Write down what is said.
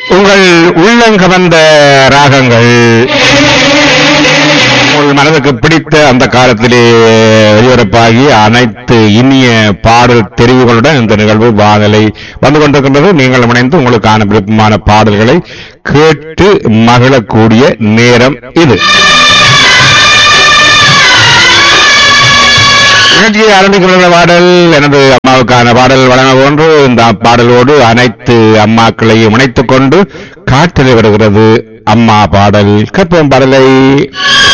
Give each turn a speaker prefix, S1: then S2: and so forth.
S1: உங்கள் உள்ளங்கவந்த ராகங்கள் உங்கள் மனதுக்கு பிடித்த அந்த காலத்திலே ஒலிபரப்பாகி அனைத்து இனிய பாடல் தெரிவுகளுடன் இந்த நிகழ்வு வானலை வந்து கொண்டிருக்கின்றது நீங்கள் இணைந்து உங்களுக்கான விருப்பமான பாடல்களை கேட்டு மகிழக்கூடிய நேரம் இது நிகழ்ச்சியை ஆரம்பிக்கிற பாடல் எனது அம்மாவுக்கான பாடல் வழங்க போன்று இந்த பாடலோடு அனைத்து அம்மாக்களையும் இணைத்துக் கொண்டு காற்றில் வருகிறது அம்மா பாடல் கற்பம் பாடலை